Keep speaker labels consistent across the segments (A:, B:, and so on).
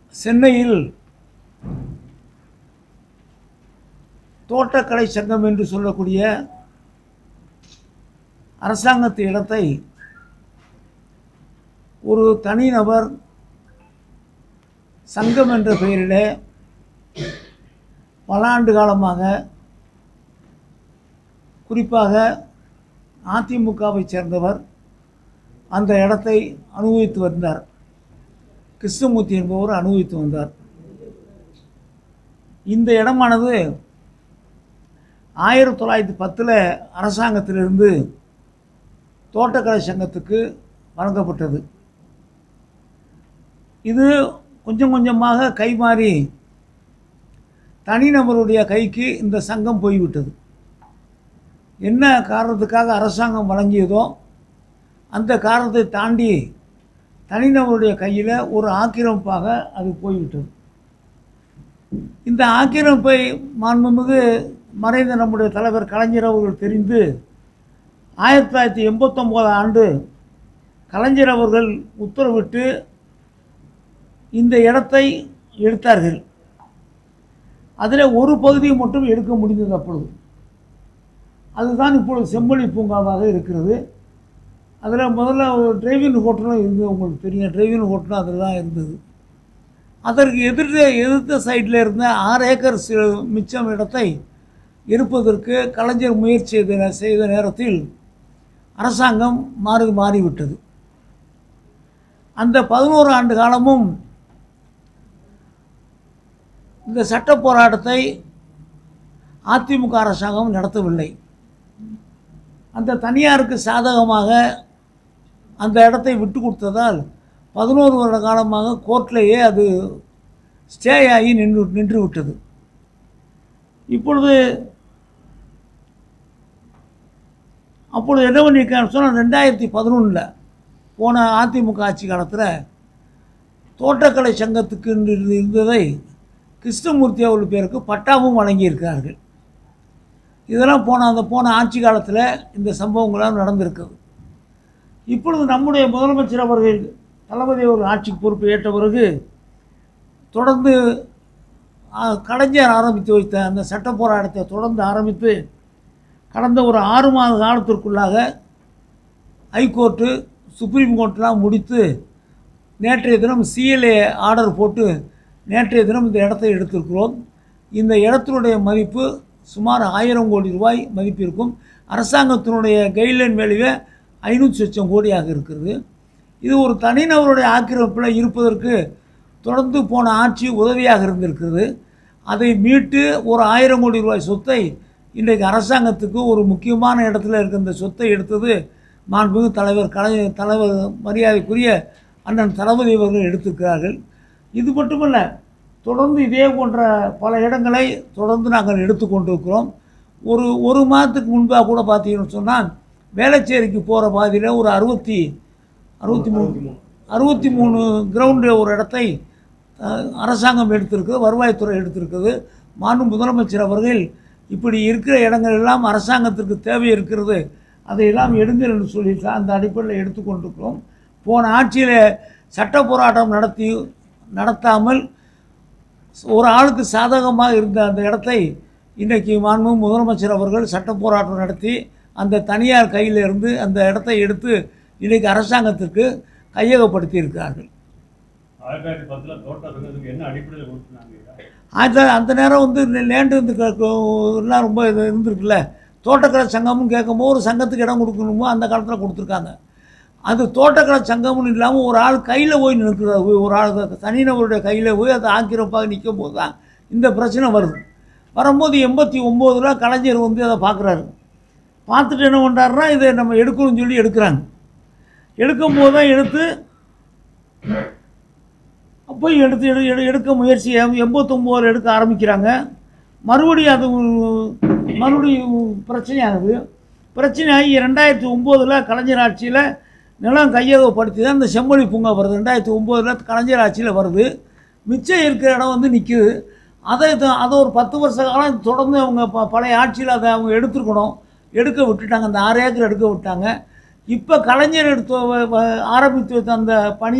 A: சென்னையில் தோட்டக்கலை சங்கம் என்று சொல்லக்கூடிய அரசாங்கத்து இடத்தை ஒரு தனிநபர் சங்கம் என்ற பெயரிலே பல ஆண்டு காலமாக குறிப்பாக அதிமுகவைச் சேர்ந்தவர் அந்த இடத்தை அனுபவித்து வந்தார் கிருஷ்ணமூர்த்தி என்பவர் அனுபவித்து வந்தார் இந்த இடமானது ஆயிரத்தி தொள்ளாயிரத்தி பத்தில் அரசாங்கத்திலிருந்து தோட்டக்கலை சங்கத்துக்கு வழங்கப்பட்டது இது கொஞ்சம் கொஞ்சமாக கைமாறி தனிநபருடைய கைக்கு இந்த சங்கம் போய்விட்டது என்ன காரணத்துக்காக அரசாங்கம் வழங்கியதோ அந்த காரணத்தை தாண்டி தனிநபருடைய கையில் ஒரு ஆக்கிரமிப்பாக அது போய்விட்டது இந்த ஆக்கிரமிப்பை மாண்புமிகு மறைந்த நம்முடைய தலைவர் கலைஞர் அவர்கள் தெரிந்து ஆயிரத்தி தொள்ளாயிரத்தி எண்பத்தொம்போதாம் ஆண்டு கலைஞர் அவர்கள் உத்தரவிட்டு இந்த இடத்தை எடுத்தார்கள் அதில் ஒரு பகுதியை மட்டும் எடுக்க முடிந்தது அப்பொழுது அதுதான் இப்பொழுது செம்மொழி பூங்காவாக இருக்கிறது அதில் முதல்ல ஒரு டிரைவிங் ஹோட்டலும் இருந்தது உங்களுக்கு தெரியும் டிரைவிங் ஹோட்டலும் அதில் தான் இருந்தது அதற்கு எதிர்த்த எதிர்த்த சைடில் இருந்த ஆறு ஏக்கர் சி- மிச்சம் இடத்தை இருப்பதற்கு கலைஞர் முயற்சி செய்த செய்த நேரத்தில் அரசாங்கம் மாறி மாறிவிட்டது அந்த பதினோரு ஆண்டு காலமும் இந்த சட்ட போராட்டத்தை அதிமுக அரசாங்கம் நடத்தவில்லை அந்த தனியாருக்கு சாதகமாக அந்த இடத்தை விட்டு கொடுத்ததால் பதினோரு வருட காலமாக கோர்ட்லேயே அது ஸ்டே ஆகி நின்று நின்று விட்டது இப்பொழுது அப்பொழுது என்ன பண்ணியிருக்கான்னு சொன்னால் ரெண்டாயிரத்தி பதினொன்றில் போன அதிமுக ஆட்சி காலத்தில் தோட்டக்கலை சங்கத்துக்கு என்று இருந்ததை கிருஷ்ணமூர்த்தி அவர்கள் பேருக்கு பட்டாவும் வழங்கியிருக்கிறார்கள் இதெல்லாம் போன அந்த போன ஆட்சி காலத்தில் இந்த சம்பவங்கள்லாம் நடந்திருக்குது இப்பொழுது நம்முடைய முதலமைச்சர் அவர்கள் தளபதி அவர்கள் ஆட்சிக்கு பொறுப்பு ஏற்ற பிறகு தொடர்ந்து ஆ, கலைஞர் ஆரம்பித்து வைத்த அந்த சட்ட போராட்டத்தை தொடர்ந்து ஆரம்பித்து கடந்த ஒரு ஆறு மாத காலத்திற்குள்ளாக ஹைகோர்ட்டு சுப்ரீம் கோர்ட்லாம் முடித்து நேற்றைய தினம் சிஎல்ஏ ஆர்டர் போட்டு நேற்றைய தினம் இந்த இடத்தை எடுத்திருக்கிறோம் இந்த இடத்தினுடைய மதிப்பு சுமார் ஆயிரம் கோடி ரூபாய் மதிப்பு இருக்கும் அரசாங்கத்தினுடைய கைட்லைன் வேல்யூவே ஐநூற்றி லட்சம் கோடியாக இருக்கிறது இது ஒரு தனிநபருடைய ஆக்கிரமிப்பில் இருப்பதற்கு தொடர்ந்து போன ஆட்சி உதவியாக இருந்திருக்கிறது அதை மீட்டு ஒரு ஆயிரம் கோடி ரூபாய் சொத்தை இன்றைக்கு அரசாங்கத்துக்கு ஒரு முக்கியமான இடத்துல இருக்க இந்த சொத்தை எடுத்தது மாண்புமிகு தலைவர் கலை தலைவர் மரியாதைக்குரிய அண்ணன் தளபதி அவர்கள் எடுத்திருக்கிறார்கள் இது மட்டுமல்ல தொடர்ந்து இதே போன்ற பல இடங்களை தொடர்ந்து நாங்கள் எடுத்துக்கொண்டிருக்கிறோம் ஒரு ஒரு மாதத்துக்கு முன்பாக கூட பார்த்தீங்கன்னு சொன்னால் வேளச்சேரிக்கு போகிற பாதையில் ஒரு அறுபத்தி அறுபத்தி மூணு அறுபத்தி மூணு கிரவுண்டு ஒரு இடத்தை அஹ், அரசாங்கம் எடுத்திருக்குது வருவாய்த்துறை எடுத்திருக்குது மாண்பு முதலமைச்சர் அவர்கள் இப்படி இருக்கிற இடங்கள் எல்லாம் அரசாங்கத்திற்கு தேவை இருக்கிறது அதையெல்லாம் எடுங்கள் என்று சொல்லிட்டு அந்த அடிப்படையில் எடுத்துக்கொண்டிருக்கிறோம் போன ஆட்சியில் சட்ட போராட்டம் நடத்தி நடத்தாமல் ஒரு ஆளுக்கு சாதகமாக இருந்த அந்த இடத்தை இன்றைக்கு மாண்பு முதலமைச்சர் அவர்கள் சட்ட போராட்டம் நடத்தி அந்த தனியார் கையில் இருந்து அந்த இடத்தை எடுத்து இன்றைக்கு அரசாங்கத்திற்கு கையகப்படுத்தி இருக்கிறார்கள்
B: ஆயிரத்தி தொள்ளாயிரத்தி பத்துல தோட்டம் இருந்ததுக்கு என்ன அடிப்படையில் கொடுத்துனாங்க
A: அந்த அந்த நேரம் வந்து இந்த லேண்டு வந்து க- க- எல்லாம் ரொம்ப இது இருந்திருக்குல்ல தோட்டக்கலை சங்கமும் கேட்கும்போது ஒரு சங்கத்துக்கு இடம் கொடுக்கணுமோ அந்த காலத்தில் கொடுத்துருக்காங்க அது தோட்டக்கலை சங்கம்னு இல்லாமல் ஒரு ஆள் கையில் போய் நிற்கிறது ஒரு ஆள் தனிநபருடைய கையில் போய் அது ஆக்கிரப்பாக நிற்கும் போது தான் இந்த பிரச்சனை வருது வரும்போது எண்பத்தி ஒம்போதில் கலைஞர் வந்து அதை பார்க்குறாரு பார்த்துட்டு என்ன பண்ணுறாருன்னா இதை நம்ம எடுக்கணும்னு சொல்லி எடுக்கிறாங்க எடுக்கும்போது தான் எடுத்து போய் எடுத்து எடு எடு எடுக்க முயற்சி எண்பத்தொம்போதில் எடுக்க ஆரம்பிக்கிறாங்க மறுபடியும் அது மறுபடியும் பிரச்சனையாகுது பிரச்சனையாகி ரெண்டாயிரத்தி ஒம்போதில் கலைஞர் ஆட்சியில் நிலம் கையகப்படுத்தி தான் இந்த செம்மொழி பூங்கா வருது ரெண்டாயிரத்தி ஒம்போதில் கலைஞர் ஆட்சியில் வருது மிச்சம் இருக்கிற இடம் வந்து நிற்குது அதை த- அதை ஒரு பத்து வருஷ காலம் தொடர்ந்து அவங்க ப பழைய ஆட்சியில் அதை அவங்க எடுத்துருக்கணும் எடுக்க விட்டுட்டாங்க அந்த ஆறு ஏக்கர் எடுக்க விட்டாங்க இப்போ கலைஞர் எடுத்து வ- வ- ஆரம்பித்து வைத்த அந்த பணியை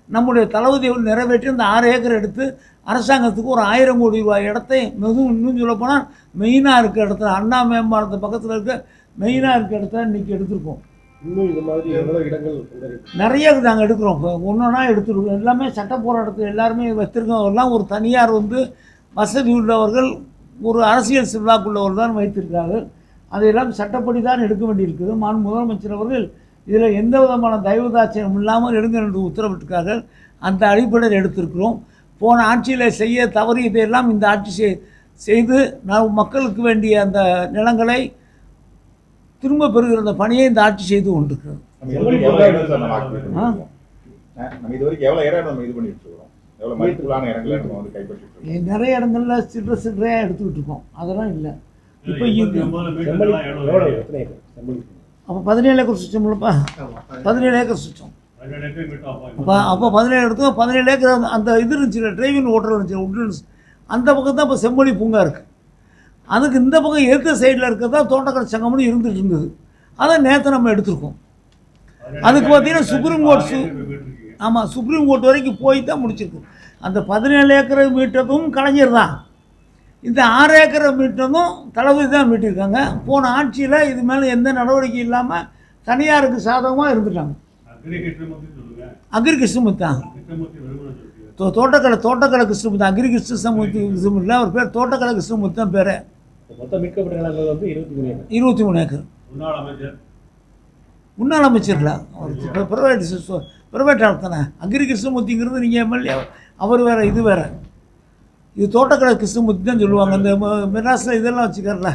A: நம்முடைய தளபதி அவர்கள் நிறைவேற்றி அந்த ஆறு ஏக்கர் எடுத்து அரசாங்கத்துக்கு ஒரு ஆயிரம் கோடி ரூபாய் இடத்தை மெதுவும் இன்னும் சொல்லப்போனால் மெயினாக இருக்க இடத்துல அண்ணா மேம்பாலத்து பக்கத்தில் இருக்க மெயினாக இருக்க இடத்த இன்றைக்கி எடுத்திருக்கோம்
C: இன்னும் இது மாதிரி எவ்வளவு இடங்கள் கண்டறியப்பட்டு
A: நிறைய நாங்கள் எடுக்கிறோம் இப்போ ஒன்றா எடுத்துருக்கோம் எல்லாமே சட்ட போராட்டத்தில் எல்லாருமே வச்சிருக்கோம் எல்லாம் ஒரு தனியார் வந்து வசதி உள்ளவர்கள் ஒரு அரசியல் செல்வாக்குள்ளவர் தான் வைத்திருக்கிறார்கள் அதையெல்லாம் சட்டப்படி தான் எடுக்க வேண்டியிருக்குது மான் முதலமைச்சர் அவர்கள் இதில் எந்த விதமான தயவுதாட்சியம் இல்லாமல் எடுங்க என்று உத்தரவிட்டிருக்கார்கள் அந்த அடிப்படையில் எடுத்திருக்கிறோம் போன ஆட்சியில் செய்ய தவறியதையெல்லாம் இந்த ஆட்சி செய்- செய்து நாம் மக்களுக்கு வேண்டிய அந்த நிலங்களை திரும்ப பெறுகிற அந்த பணியை இந்த ஆட்சி செய்து கொண்டிருக்கிறது
D: நம்ம இது வரைக்கும் எவ்வளவு இடம் சார் நம்ம ஆக்கிரமிப்பு
A: ஆ.
D: பண்ணிருக்கோம்? ஆ, நம்ம இது வரைக்கும் எவ்வளவு இடம் நம்ம இது பண்ணி வச்சிருக்கோம் எவ்வளவு மதிப்புள்ளான இடங்களை நம்ம வந்து கைப்பற்றி இருக்கோம்
A: நிறைய இடங்கள்ல சில்லற சில்லறையாக எடுத்துக்கிட்டு இருக்கோம் அதெல்லாம் இல்லை இப்போ
B: எண்பத்தி
A: இது
B: ஒன்பதுல மீட்டர்
C: செம்மொழி
B: எல்லாம் எவ்வளவு
C: எவ்வளவு
B: இருக்கு?
C: எத்தனை ஏக்கர் செம்மொழி
A: அப்போ பதினேழு ஏக்கர் சுற்றம்லப்பா பதினேழு ஏக்கர் சுற்றம்
B: பதினேழு ஏக்கர் மீட்டர் அப்போ
A: அப்போ அப்போ பதினேழு எடுத்தோம் பதினேழு ஏக்கர் அந்த- அந்த இது இருந்துச்சுல டிரைவிங் ஓட்டர் இருந்துச்சு உட்லண்ட்ஸ் அந்த பக்கம் தான் இப்போ செம்மொழி பூங்கா இருக்குது அதுக்கு இந்த பக்கம் எதிர்த்த சைடில் இருக்கிறது தான் தோட்டக்கலை சங்கம்னு இருந்துட்டு இருந்தது அதை நேற்று நம்ம எடுத்திருக்கோம் அதுக்கு பார்த்தீங்கன்னா சுப்ரீம் கோர்ட் சு- ஆமாம் சுப்ரீம் கோர்ட் வரைக்கும் போய் தான் முடிச்சிருக்கு அந்த பதினேழு ஏக்கரை மீட்டதும் கலைஞர் தான் இந்த ஆறு ஏக்கரை மீட்டதும் தளபதி தான் மீட்டிருக்காங்க போன ஆட்சியில் இது மேலே எந்த நடவடிக்கை இல்லாமல் தனியாருக்கு சாதகமாக இருந்துட்டாங்க
B: அக்ரி கிருஷ்ணமூர்த்தி சொல்லுங்க
A: அக்ரி கிருஷ்ணமூர்த்தி தான்
B: கிருஷ்ணமூர்த்தி விரும்புகிறேன் சொல்லுங்க
A: தோ தோட்டக்கலை தோட்டக்கலை கிருஷ்ணமூர்த்தி அக்ரி கிருஷ்ணமூர்த்தி கிருஷ்ணமூர்த்தி அவர் பேர் தோட்டக்கலை கிருஷ்ணமூர்த்தி தான் பேர்
C: மொத்தம் மீட்கப்பட்ட நிலங்கள் வந்து இருபத்தி மூணு ஏக்கர்
A: இருபத்தி மூணு ஏக்கர்
B: முன்னாள் அமைச்சர்
A: முன்னாள் அமைச்சர்ல அவர் பிரைவேட் பிரைவேட் ஆள் தானே அக்ரி கிருஷ்ணமூர்த்திங்கிறது நீங்கள் எம்எல்ஏ அவர் வேற இது வேற இது தோட்டக்கலை கிருஷ்ணமூர்த்தி தான் சொல்லுவாங்க இந்த ம- மெட்ராஸில் இதெல்லாம் வச்சுக்கார்ல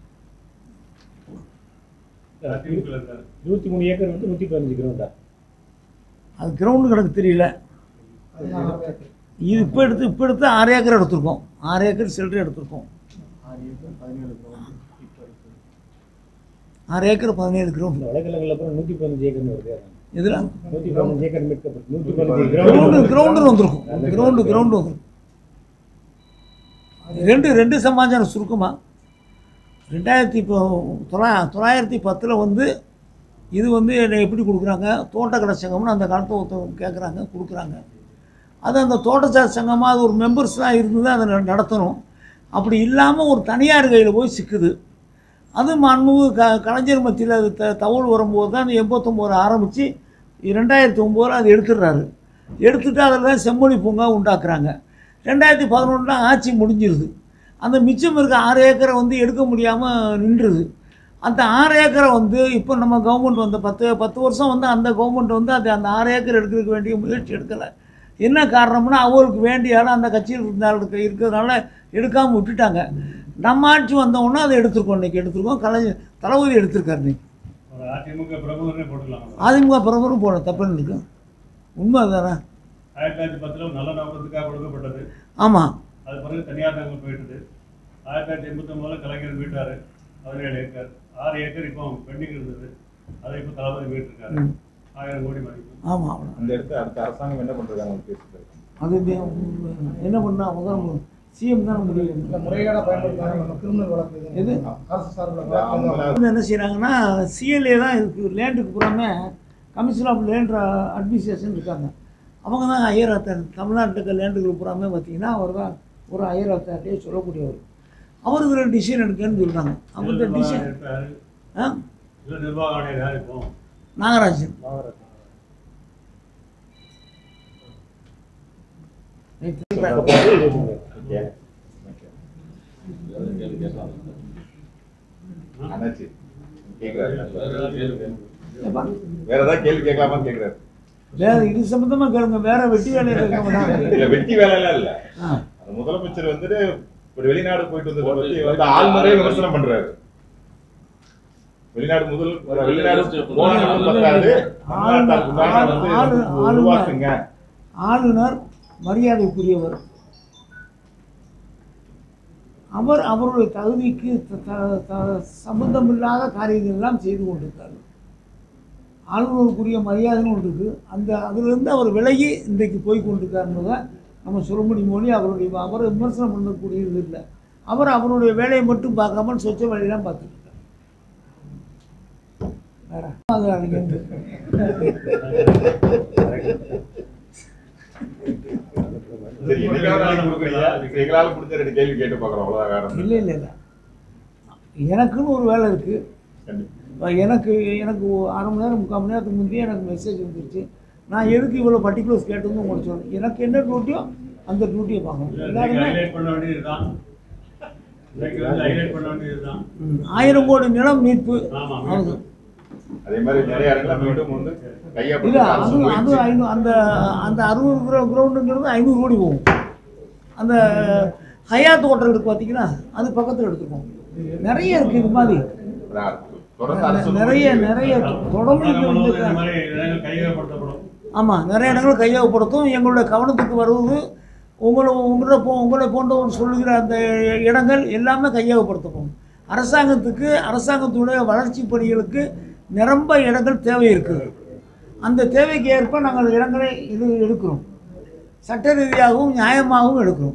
B: அதிமுக இருக்காரு
C: இருபத்தி மூணு ஏக்கர் வந்து நூற்றி பதினஞ்சு கிலோமீட்டர்
A: அது கிரவுண்டு கணக்கு தெரியல இது இப்போ எடுத்து இப்போ எடுத்து ஆறு ஏக்கர் எடுத்திருக்கோம் ஆறு ஏக்கர் சில்லறை எடுத்திருக்கோம் ஆறு ஏக்கர் பதினேழு கிரவுண்டு
C: இந்த வலைதளங்கள் அப்புறம் நூற்றி பதினஞ்சு ஏக்கர்னு வருது
A: இதில்
C: நூற்றி பதினஞ்சு ஏக்கர் மீட்கப்பட்டு நூற்றி பதினஞ்சு
A: கிரவுண்டு
C: கிரவுண்ட்
A: கிரவுண்டு வந்திருக்கும் கிரவுண்டு கிரவுண்டு வந்துருக்கும் ரெண்டு ரெண்டு சமாச்சாரம் சுருக்கமாக ரெண்டாயிரத்தி இப்போ தொள்ளா தொள்ளாயிரத்தி பத்தில் வந்து இது வந்து என்னை எப்படி கொடுக்குறாங்க தோட்டக்கலை சங்கம்னு அந்த காலத்தை ஒருத்தவங்க கேட்குறாங்க கொடுக்குறாங்க அது அந்த தோட்டச்சார் சங்கமாக அது ஒரு மெம்பர்ஸ்லாம் இருந்து தான் அதை ந- நடத்தணும் அப்படி இல்லாமல் ஒரு தனியார் கையில் போய் சிக்குது அது மாண்புமிகு க கலைஞர் மத்தியில் அது த தகவல் வரும்போது தான் அந்த எண்பத்தொம்போது ஆரம்பித்து ரெண்டாயிரத்தி ஒம்போதில் அது எடுத்துடுறாரு எடுத்துட்டு அதில் தான் செம்மொழி பூங்கா உண்டாக்குறாங்க ரெண்டாயிரத்தி பதினொன்றில் ஆட்சி முடிஞ்சிருது அந்த மிச்சம் இருக்க ஆறு ஏக்கரை வந்து எடுக்க முடியாமல் நின்றுது அந்த ஆறு ஏக்கரை வந்து இப்போ நம்ம கவர்மெண்ட் வந்த பத்து பத்து வருஷம் வந்து அந்த கவர்மெண்ட் வந்து அது அந்த ஆறு ஏக்கர் எடுக்கிறதுக்கு வேண்டிய முயற்சி எடுக்கலை என்ன காரணம்னா அவருக்கு வேண்டிய ஆள் அந்த கட்சியில் இருந்தால் இருக்க இருக்கிறதுனால எடுக்காமல் விட்டுட்டாங்க நம்ம ஆட்சி வந்தோடனே அதை எடுத்திருக்கோம் இன்னைக்கு எடுத்திருக்கோம் கலைஞர் தளபதி எடுத்திருக்காரு இன்னைக்கு
B: ஒரு அதிமுக பிரமுகரே போட்டுக்கலாம்
A: அதிமுக பிரபரும் போட தப்புன்னு இருக்கு உண்மை தானே
B: ஆயிரத்தி தொள்ளாயிரத்தி பத்துல நல்ல நோக்கத்துக்காக கொடுக்கப்பட்டது
A: ஆமாம்
B: அது பிறகு தனியார் நகர் போயிட்டது ஆயிரத்தி தொள்ளாயிரத்தி எண்பத்தி ஒன்பதுல கலைஞர் மீட்டாரு பதினேழு ஏக்கர் ஆறு ஏக்கர் இப்போ பெண்டிங் இருந்தது அதை இப்போ தளபதி மீட்டிருக்காரு
A: ம்.
B: ஆயிரம் கோடி மதிப்பு
A: ஆமாம்
D: அந்த இடத்த அடுத்த அரசாங்கம் என்ன பண்றாங்க பேசிட்டு
A: அது வே- என்ன பண்ணா முதல் சிஎம் தான் முடியும்
E: இல்ல முறைகேடா பயன்படுத்தாங்க கிரிமினல் வழக்கு
A: எது?
E: அரசு சார்பில்
D: அந்த அவங்கள
A: வந்து என்ன செய்கிறாங்கன்னா சிஎல்ஏ தான் இதுக்கு லேண்டுக்கு பூராமே கமிஷன் ஆஃப் லேண்ட் அட்மினிஸ்ட்ரேஷன் இருக்காங்க அவங்க தான் ஹையர் அத்தாரிட்டி தமிழ்நாட்டில் இருக்க லேண்டுகள் பூராமே பார்த்தீங்கன்னா அவர் தான் ஒரு ஹையர் அத்தாரிட்டியை சொல்லக்கூடியவர் அவர் இதில் டிசிஷன் எடுக்கன்னு சொல்கிறாங்க அவங்க இந்த டிசிஷன்
B: இருக்காரு
A: ஆ
B: இதுல நிர்வாக ஆணையர் யார் இப்போ
A: நாகராஜன்
C: மீட்கப்பட்டது இருபத்தி மூணு ஏக்கர்
D: அண்ணாச்சி கேக்குறாரு
A: ஏப்பா,
D: வேற ஏதாவது கேள்வி கேட்கலாமான்னு கேக்குறாரு
A: வேற இது சம்மந்தமாக கேளுங்க வேற வெட்டி வேலையில் இருக்க மாட்டாங்க
D: இல்ல வெட்டி வேலை எல்லாம் இல்ல
A: ஆ
D: அந்த முதலமைச்சர் வந்துட்டு ஒரு வெளிநாடு போயிட்டு வந்ததை பத்தி வந்து ஆள்முறையே விமர்சனம் பண்றாரு வெளிநாடு முதல் வெளிநாடு போனது பத்தாது தமிழ்நாட்டார் உண்டான வந்து
A: ஆளு- ஆளுநர்.
D: உருவாக்குங்க
A: ஆளுநர் மரியாதைக்குரியவர் அவர் அவருடைய தகுதிக்கு த- த- த- சம்பந்தமில்லாத காரியங்கள் எல்லாம் செய்து கொண்டிருக்கார் ஆளுநருக்குரிய மரியாதைன்னு ஒன்று இருக்குது அந்த அதிலிருந்து அவர் விலகி இன்றைக்கு போய் கொண்டிருக்காருன்றதை நம்ம சொல்ல முடியும் மொழி அவருடைய அவரை விமர்சனம் பண்ணக்கூடியது இல்லை அவர் அவருடைய வேலையை மட்டும் பார்க்காம சொச்ச வேலையெல்லாம் பார்த்துட்டு இருக்கார் வேற அது அன்னைக்கு வந்து
D: சரி என்னைக்காவது நாளைக்கு கொடுக்குறீங்க சரி, எங்களால முடிஞ்ச ரெண்டு கேள்வி கேட்டு பார்க்குறோம் அவ்வளோதான் வேற ஒண்ணும்
A: இல்லை இல்லை இல்லை எனக்குன்னு ஒரு வேலை இருக்குது
D: கண்டிப்பா.
A: எனக்கு எனக்கு ஒரு அரை மணி நேரம் முக்கால் மணி நேரத்துக்கு முந்தையே எனக்கு மெசேஜ் வந்துருச்சு நான் எதுக்கு இவ்வளோ பர்டிகுலர்ஸ் கேட்டதுன்னு உங்களுக்கு சொல்றேன் எனக்கு என்ன டியூட்டியோ அந்த டியூட்டியை பார்க்கணும் எல்லாருமே
B: ஹைலைட் பண்ண வேண்டியதுதான் இன்னைக்கு வந்து ஹைலைட் பண்ண வேண்டியதுதான்
A: ம், ஆயிரம் கோடி நிலம் மீட்பு
B: ஆமா,
A: அது
D: அதே மாதிரி நிறைய இடத்துல மீண்டும் வந்து
A: இல்லை
D: கையப்பட்டு
A: அது
D: அரசு
A: அது
D: முயற்சி.
A: ஐநூறு அந்த அந்த அறுபது கிரௌ கிரவுண்டுங்கிறது ஐநூறு கோடி போகும் அந்த ஹயாத் ஹோட்டல் இருக்கு பார்த்தீங்கன்னா அது பக்கத்தில் எடுத்துக்கோம் நிறைய இருக்குது இது மாதிரி
D: தொடர்ந்து அரசு
A: நிறைய
D: முயற்சி.
A: நிறைய தொடர்ந்து இங்க
B: உலகம் முழுவதும் இந்த
A: வந்து
B: மாதிரி இடங்கள் கையகப்படுத்தப்படும்
A: ஆமாம் நிறைய இடங்கள் கையகப்படுத்தும் எங்களுடைய கவனத்துக்கு வருவது உங்களை உங்களை போ உங்களை போன்றவர் சொல்லுகிற அந்த இடங்கள் எல்லாமே கையகப்படுத்தப்படும் அரசாங்கத்துக்கு அரசாங்கத்துடைய வளர்ச்சி பணிகளுக்கு நிரம்ப இடங்கள் தேவை இருக்குது அந்த தேவைக்கு ஏற்ப நாங்கள் இடங்களை இது எடுக்கிறோம் சட்ட ரீதியாகவும் நியாயமாகவும் எடுக்கிறோம்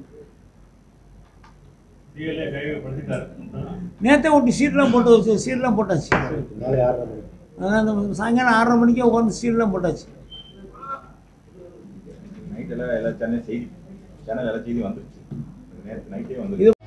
B: டிஎல்ஏ கையகப்படுத்திட்டாரு
A: நேற்றே ஒட்டி சீட்லாம் போட்டு வச்சு சீட்லாம் போட்டாச்சு
C: நாளை ஆறரை மணி
A: அதான் அந்த சாயங்காலம் ஆறரை மணிக்கே உட்காந்து சீட்லாம் போட்டாச்சு
D: நைட் எல்லாம் எல்லா சேனல் செய்தி சேனல் எல்லா செய்தி வந்துருச்சு நேற்று நைட்டே வந்து
A: இது